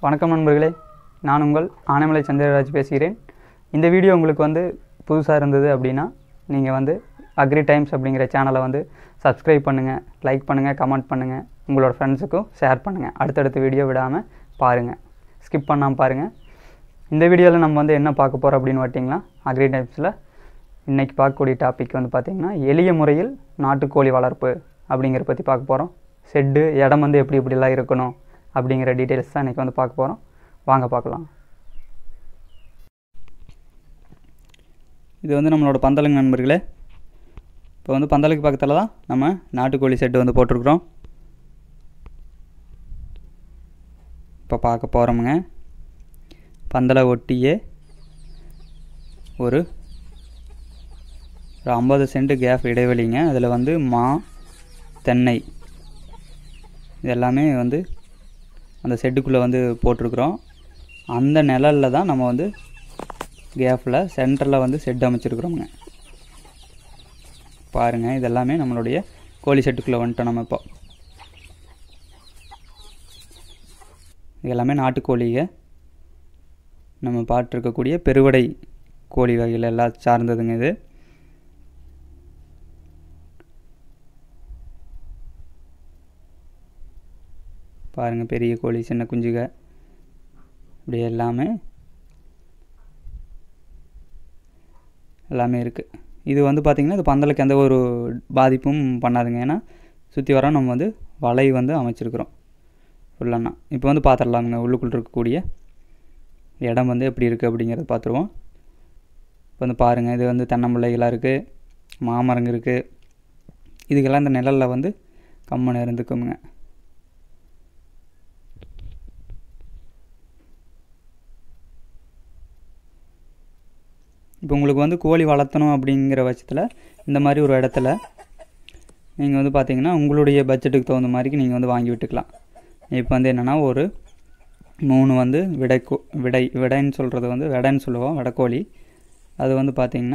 வணக்கம் நண்பர்களே நான் உங்கள் ஆனைமலை சந்திரராஜ் பேசுகிறேன் இந்த வீடியோ உங்களுக்கு வந்து புதுசாக இருந்தது அப்படின்னா நீங்கள் வந்து அக்ரி டைம்ஸ் அப்படிங்கிற சேனலை வந்து சப்ஸ்கிரைப் பண்ணுங்கள் லைக் பண்ணுங்கள் கமெண்ட் பண்ணுங்கள் உங்களோட ஃப்ரெண்ட்ஸுக்கும் ஷேர் பண்ணுங்கள் அடுத்தடுத்த வீடியோ விடாமல் பாருங்கள் ஸ்கிப் பண்ணாமல் பாருங்கள் இந்த வீடியோவில் நம்ம வந்து என்ன பார்க்க போகிறோம் அப்படின்னு பார்த்தீங்கன்னா அக்ரி டைம்ஸில் இன்றைக்கி பார்க்கக்கூடிய டாபிக் வந்து பார்த்திங்கன்னா எளிய முறையில் நாட்டுக்கோழி வளர்ப்பு அப்படிங்கிற பற்றி பார்க்க போகிறோம் செட்டு இடம் வந்து எப்படி எப்படிலாம் இருக்கணும் அப்படிங்கிற டீட்டெயில்ஸ் தான் இன்றைக்கி வந்து பார்க்க போகிறோம் வாங்க பார்க்கலாம் இது வந்து நம்மளோட பந்தலுங்க நண்பர்களே இப்போ வந்து பந்தலுக்கு பக்கத்தில் தான் நம்ம நாட்டுக்கோழி செட்டு வந்து போட்டிருக்கிறோம் இப்போ பார்க்க போகிறோமுங்க பந்தலை ஒட்டியே ஒரு ஒரு ஐம்பது சென்ட் கேப் இடைவெளிங்க அதில் வந்து மா தென்னை இது எல்லாமே வந்து அந்த செட்டுக்குள்ளே வந்து போட்டிருக்குறோம் அந்த நிழலில் தான் நம்ம வந்து கேப்பில் சென்டரில் வந்து செட் அமைச்சிருக்கிறோமுங்க பாருங்கள் இது எல்லாமே நம்மளுடைய கோழி செட்டுக்குள்ளே வந்துட்டோம் நம்ம இப்போ இது எல்லாமே நாட்டுக்கோழிங்க நம்ம பாட்டிருக்கக்கூடிய பெருவடை கோழி வகைகள் எல்லாம் சார்ந்ததுங்க இது பாருங்கள் பெரிய கோழி சின்ன குஞ்சுக இப்படி எல்லாமே எல்லாமே இருக்குது இது வந்து பார்த்திங்கன்னா இது பந்தலுக்கு எந்த ஒரு பாதிப்பும் பண்ணாதுங்க ஏன்னா சுற்றி வர நம்ம வந்து வலை வந்து அமைச்சிருக்கிறோம் ஃபுல்லானா இப்போ வந்து பார்த்துடலாமுங்க உள்ளுக்குள்ள இருக்கக்கூடிய இடம் வந்து எப்படி இருக்குது அப்படிங்கிறத பார்த்துருவோம் இப்போ வந்து பாருங்கள் இது வந்து தென்னம்பிள்ளைகளாக இருக்குது மாமரங்க இருக்குது இதுக்கெல்லாம் இந்த நிழலில் வந்து கம்மன் இருந்துக்குமுங்க இப்போ உங்களுக்கு வந்து கோழி வளர்த்தணும் அப்படிங்கிற பட்சத்தில் இந்த மாதிரி ஒரு இடத்துல நீங்கள் வந்து பார்த்தீங்கன்னா உங்களுடைய பட்ஜெட்டுக்கு தகுந்த மாதிரிக்கு நீங்கள் வந்து வாங்கி விட்டுக்கலாம் இப்போ வந்து என்னென்னா ஒரு மூணு வந்து விடை கோ விடை விடைன்னு சொல்கிறது வந்து விடைன்னு சொல்லுவோம் விடக்கோழி அது வந்து பார்த்திங்கன்னா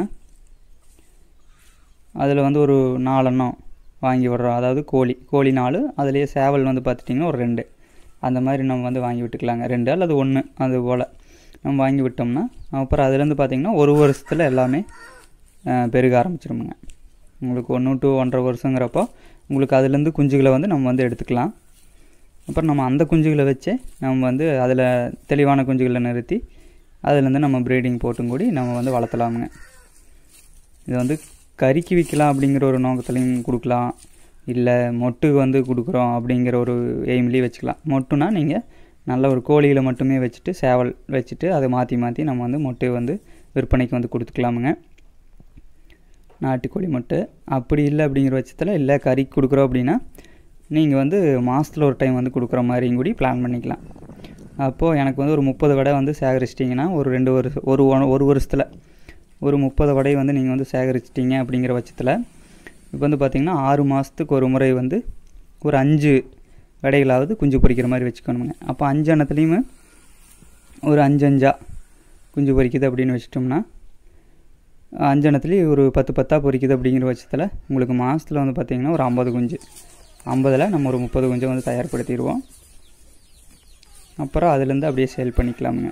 அதில் வந்து ஒரு நாலெண்ணம் வாங்கி விடுறோம் அதாவது கோழி கோழி நாலு அதுலேயே சேவல் வந்து பார்த்துட்டிங்கன்னா ஒரு ரெண்டு அந்த மாதிரி நம்ம வந்து வாங்கி விட்டுக்கலாங்க ரெண்டு அல்லது ஒன்று அது போல் நம்ம வாங்கி விட்டோம்னா அப்புறம் அதுலேருந்து பார்த்திங்கன்னா ஒரு வருஷத்தில் எல்லாமே பெருக ஆரம்பிச்சிருமுங்க உங்களுக்கு ஒன்று டு ஒன்றரை வருஷங்கிறப்போ உங்களுக்கு அதுலேருந்து குஞ்சுகளை வந்து நம்ம வந்து எடுத்துக்கலாம் அப்புறம் நம்ம அந்த குஞ்சுகளை வச்சு நம்ம வந்து அதில் தெளிவான குஞ்சுகளை நிறுத்தி அதுலேருந்து நம்ம ப்ரீடிங் போட்டும் கூடி நம்ம வந்து வளர்த்தலாமுங்க இது வந்து கறிக்கு விற்கலாம் அப்படிங்கிற ஒரு நோக்கத்துலையும் கொடுக்கலாம் இல்லை மொட்டு வந்து கொடுக்குறோம் அப்படிங்கிற ஒரு எய்ம்லேயும் வச்சுக்கலாம் மொட்டுனா நீங்கள் நல்ல ஒரு கோழிகளை மட்டுமே வச்சுட்டு சேவல் வச்சுட்டு அதை மாற்றி மாற்றி நம்ம வந்து மொட்டை வந்து விற்பனைக்கு வந்து கொடுத்துக்கலாமுங்க நாட்டுக்கோழி மொட்டை அப்படி இல்லை அப்படிங்கிற பட்சத்தில் இல்லை கறி கொடுக்குறோம் அப்படின்னா நீங்கள் வந்து மாதத்தில் ஒரு டைம் வந்து கொடுக்குற மாதிரியும் கூடி பிளான் பண்ணிக்கலாம் அப்போது எனக்கு வந்து ஒரு முப்பது வடை வந்து சேகரிச்சிட்டிங்கன்னா ஒரு ரெண்டு வருஷம் ஒரு ஒரு வருஷத்தில் ஒரு முப்பது வடை வந்து நீங்கள் வந்து சேகரிச்சிட்டிங்க அப்படிங்கிற பட்சத்தில் இப்போ வந்து பார்த்திங்கன்னா ஆறு மாதத்துக்கு ஒரு முறை வந்து ஒரு அஞ்சு விடைகளாவது குஞ்சு பொரிக்கிற மாதிரி வச்சுக்கணுங்க அப்போ அஞ்சு அன்னத்துலேயுமே ஒரு அஞ்சு அஞ்சா குஞ்சு பொரிக்குது அப்படின்னு வச்சிட்டோம்னா அஞ்சனத்துலேயும் ஒரு பத்து பத்தாக பொரிக்குது அப்படிங்கிற பட்சத்தில் உங்களுக்கு மாதத்தில் வந்து பார்த்திங்கன்னா ஒரு ஐம்பது குஞ்சு ஐம்பதில் நம்ம ஒரு முப்பது குஞ்சை வந்து தயார்படுத்திடுவோம் அப்புறம் அதுலேருந்து அப்படியே சேல் பண்ணிக்கலாமுங்க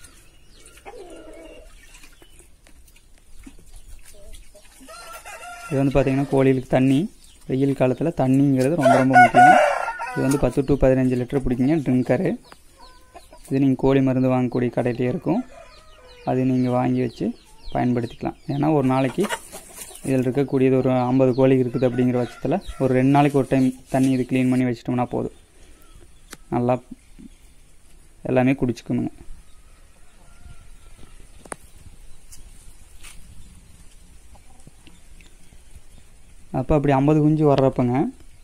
இது வந்து பார்த்திங்கன்னா கோழிகளுக்கு தண்ணி வெயில் காலத்தில் தண்ணிங்கிறது ரொம்ப ரொம்ப முக்கியம் இது வந்து பத்து டு பதினஞ்சு லிட்டர் பிடிக்குங்க ட்ரிங்கரு இது நீங்கள் கோழி மருந்து வாங்கக்கூடிய கடையிலே இருக்கும் அது நீங்கள் வாங்கி வச்சு பயன்படுத்திக்கலாம் ஏன்னா ஒரு நாளைக்கு இதில் இருக்கக்கூடியது ஒரு ஐம்பது கோழி இருக்குது அப்படிங்கிற பட்சத்தில் ஒரு ரெண்டு நாளைக்கு ஒரு டைம் தண்ணி இது க்ளீன் பண்ணி வச்சிட்டோம்னா போதும் நல்லா எல்லாமே குடிச்சுக்கணுங்க அப்போ அப்படி ஐம்பது குஞ்சு வர்றப்பங்க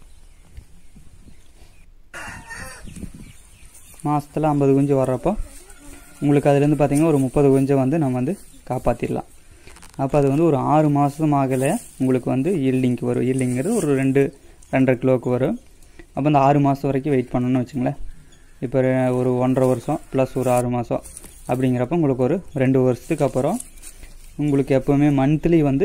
மாதத்தில் ஐம்பது குஞ்சு வர்றப்போ உங்களுக்கு அதுலேருந்து பார்த்திங்கன்னா ஒரு முப்பது குஞ்சை வந்து நம்ம வந்து காப்பாற்றிடலாம் அப்போ அது வந்து ஒரு ஆறு மாதம் ஆகலை உங்களுக்கு வந்து ஈல்டிங்க்கு வரும் ஈல்டிங்கிறது ஒரு ரெண்டு ரெண்டரை கிலோவுக்கு வரும் அப்போ அந்த ஆறு மாதம் வரைக்கும் வெயிட் பண்ணணும்னு வச்சுங்களேன் இப்போ ஒரு ஒன்றரை வருஷம் ப்ளஸ் ஒரு ஆறு மாதம் அப்படிங்கிறப்ப உங்களுக்கு ஒரு ரெண்டு வருஷத்துக்கு அப்புறம் உங்களுக்கு எப்போவுமே மந்த்லி வந்து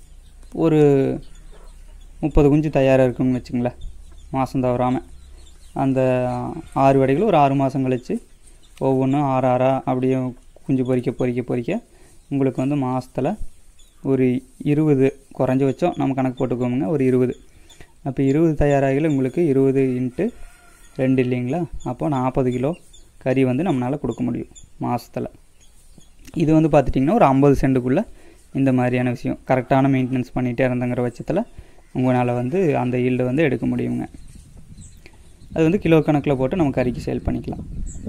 ஒரு முப்பது குஞ்சு தயாராக இருக்குன்னு வச்சுங்களேன் மாதம் தவறாமல் அந்த ஆறு வடைகள் ஒரு ஆறு மாதம் கழித்து ஒவ்வொன்றும் ஆறு ஆறாக அப்படியே குஞ்சு பொறிக்க பொறிக்க பொறிக்க உங்களுக்கு வந்து மாதத்தில் ஒரு இருபது குறைஞ்ச வச்சோம் நம்ம கணக்கு போட்டுக்கோமுங்க ஒரு இருபது அப்போ இருபது தயாராகில உங்களுக்கு இருபது இன்ட்டு ரெண்டு இல்லைங்களா அப்போ நாற்பது கிலோ கறி வந்து நம்மளால் கொடுக்க முடியும் மாதத்தில் இது வந்து பார்த்துட்டிங்கன்னா ஒரு ஐம்பது சென்ட்டுக்குள்ளே இந்த மாதிரியான விஷயம் கரெக்டான மெயின்டெனன்ஸ் பண்ணிகிட்டே இருந்தங்கிற பட்சத்தில் உங்களால் வந்து அந்த ஈல்டு வந்து எடுக்க முடியுங்க அது வந்து கிலோ கணக்கில் போட்டு நம்ம கறிக்கு சேல் பண்ணிக்கலாம்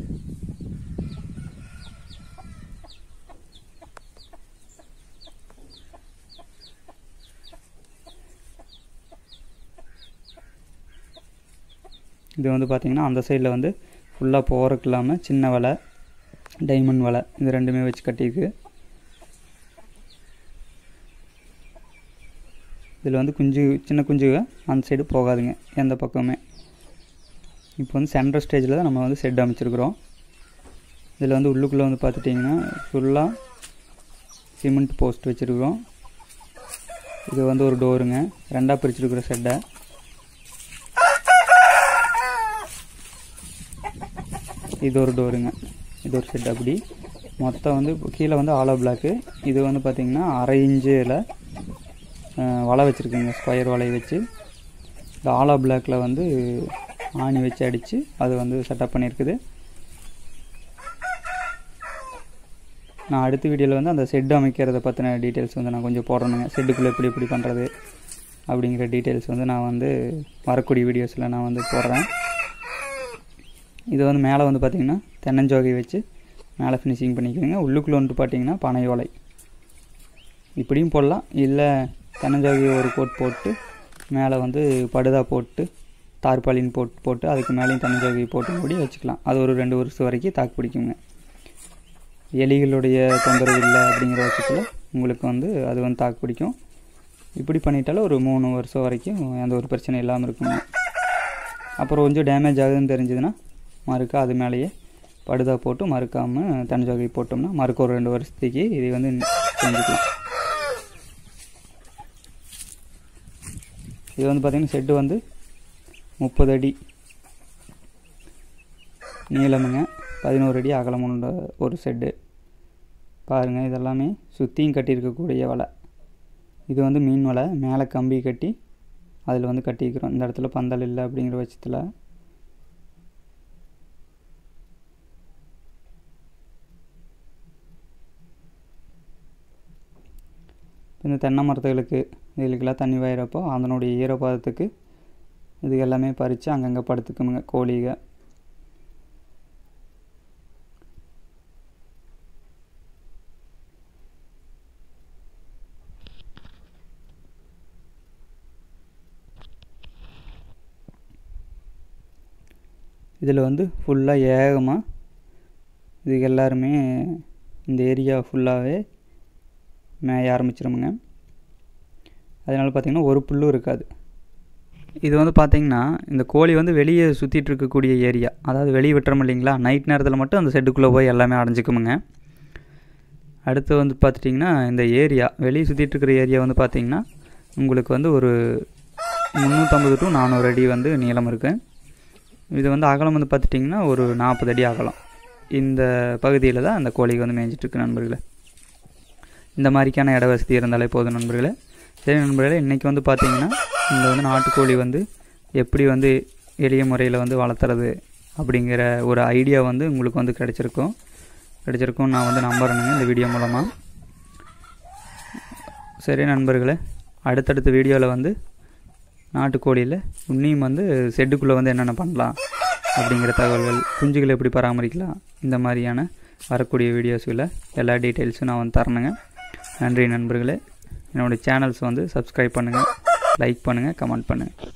இது வந்து பார்த்திங்கன்னா அந்த சைடில் வந்து ஃபுல்லாக போகிறக்கு இல்லாமல் சின்ன வலை டைமண்ட் வலை இது ரெண்டுமே வச்சு கட்டியிருக்கு இதில் வந்து குஞ்சு சின்ன குஞ்சுக அந்த சைடு போகாதுங்க எந்த பக்கமே இப்போ வந்து சென்ட்ரல் ஸ்டேஜில் தான் நம்ம வந்து செட் அமைச்சிருக்கிறோம் இதில் வந்து உள்ளுக்குள்ளே வந்து பார்த்துட்டிங்கன்னா ஃபுல்லாக சிமெண்ட் போஸ்ட் வச்சுருக்குறோம் இது வந்து ஒரு டோருங்க ரெண்டாக பிரிச்சிருக்கிற செட்டை இது ஒரு டோருங்க இது ஒரு செட் அப்படி மொத்தம் வந்து கீழே வந்து ஆலோ பிளாக்கு இது வந்து பார்த்திங்கன்னா அரை இன்ச்சில் வலை வச்சுருக்குங்க ஸ்கொயர் வலையை வச்சு இந்த ஆலோ பிளாக்கில் வந்து ஆணி வச்சு அடித்து அது வந்து செட்டப் பண்ணியிருக்குது நான் அடுத்த வீடியோவில் வந்து அந்த செட்டு அமைக்கிறத பற்றின டீட்டெயில்ஸ் வந்து நான் கொஞ்சம் போடுறேனுங்க செட்டுக்குள்ளே எப்படி எப்படி பண்ணுறது அப்படிங்கிற டீட்டெயில்ஸ் வந்து நான் வந்து வரக்கூடிய வீடியோஸில் நான் வந்து போடுறேன் இது வந்து மேலே வந்து பார்த்திங்கன்னா தென்னஞ்சோகை வச்சு மேலே ஃபினிஷிங் பண்ணிக்கோங்க உள்ளுக்குள்ளே வந்துட்டு பார்த்தீங்கன்னா பனை ஓலை இப்படியும் போடலாம் இல்லை தென்னஞ்சோகை ஒரு கோட் போட்டு மேலே வந்து படுதா போட்டு தார்பாலின் போட்டு போட்டு அதுக்கு மேலேயும் தென்னஞ்சோகை போட்டு மூடி வச்சுக்கலாம் அது ஒரு ரெண்டு வருஷம் வரைக்கும் தாக்கு பிடிக்குங்க எலிகளுடைய தொந்தரவு இல்லை அப்படிங்கிற பட்சத்தில் உங்களுக்கு வந்து அது வந்து தாக்கு பிடிக்கும் இப்படி பண்ணிட்டாலும் ஒரு மூணு வருஷம் வரைக்கும் எந்த ஒரு பிரச்சனையும் இல்லாமல் இருக்குங்க அப்புறம் கொஞ்சம் டேமேஜ் ஆகுதுன்னு தெரிஞ்சதுன்னா மறுக்க அது மேலேயே படுதா போட்டு மறுக்காமல் தனிஜோகை போட்டோம்னா மறுக்க ஒரு ரெண்டு வருஷத்துக்கு இதை வந்து செஞ்சுக்கலாம் இது வந்து பார்த்திங்கன்னா செட்டு வந்து முப்பது அடி நீளமுங்க பதினோரு அடி அகலம் உள்ள ஒரு செட்டு பாருங்கள் இதெல்லாமே சுற்றியும் கட்டியிருக்கக்கூடிய வலை இது வந்து மீன் வலை மேலே கம்பி கட்டி அதில் வந்து கட்டிக்கிறோம் இந்த இடத்துல பந்தல் இல்லை அப்படிங்கிற பட்சத்தில் இந்த தென்னை மரத்துகளுக்கு இதுகளுக்கெல்லாம் தண்ணி வாயிறப்போ அதனுடைய ஈரப்பதத்துக்கு இது எல்லாமே பறித்து அங்கங்கே படுத்துக்குமுங்க கோழிக இதில் வந்து ஃபுல்லாக ஏகமாக இது எல்லாருமே இந்த ஏரியா ஃபுல்லாகவே மேய ஆரம்பிச்சிருமுங்க அதனால் பார்த்திங்கன்னா ஒரு புல்லும் இருக்காது இது வந்து பார்த்திங்கன்னா இந்த கோழி வந்து வெளியே சுற்றிட்டு இருக்கக்கூடிய ஏரியா அதாவது வெளியே விட்டுறோம் இல்லைங்களா நைட் நேரத்தில் மட்டும் அந்த செட்டுக்குள்ளே போய் எல்லாமே அடைஞ்சிக்குமுங்க அடுத்து வந்து பார்த்துட்டிங்கன்னா இந்த ஏரியா வெளியே சுற்றிட்டு இருக்கிற ஏரியா வந்து பார்த்திங்கன்னா உங்களுக்கு வந்து ஒரு முந்நூற்றம்பது டு நானூறு அடி வந்து நீளம் இருக்குது இது வந்து அகலம் வந்து பார்த்துட்டிங்கன்னா ஒரு நாற்பது அடி அகலம் இந்த பகுதியில் தான் அந்த கோழிக்கு வந்து மேய்ஞ்சிட்ருக்கு நண்பர்களே இந்த மாதிரிக்கான இட வசதி இருந்தாலே போதும் நண்பர்களே சரி நண்பர்களே இன்றைக்கி வந்து பார்த்திங்கன்னா இந்த வந்து நாட்டுக்கோழி வந்து எப்படி வந்து எளிய முறையில் வந்து வளர்த்துறது அப்படிங்கிற ஒரு ஐடியா வந்து உங்களுக்கு வந்து கிடச்சிருக்கும் கிடச்சிருக்கும் நான் வந்து நம்புறேனுங்க இந்த வீடியோ மூலமாக சரி நண்பர்களே அடுத்தடுத்த வீடியோவில் வந்து நாட்டுக்கோழியில் இன்னியும் வந்து செட்டுக்குள்ளே வந்து என்னென்ன பண்ணலாம் அப்படிங்கிற தகவல்கள் குஞ்சுகளை எப்படி பராமரிக்கலாம் இந்த மாதிரியான வரக்கூடிய வீடியோஸில் எல்லா டீட்டெயில்ஸும் நான் வந்து தரணுங்க நன்றி நண்பர்களே என்னோடய சேனல்ஸ் வந்து சப்ஸ்கிரைப் பண்ணுங்கள் லைக் பண்ணுங்கள் கமெண்ட் பண்ணுங்கள்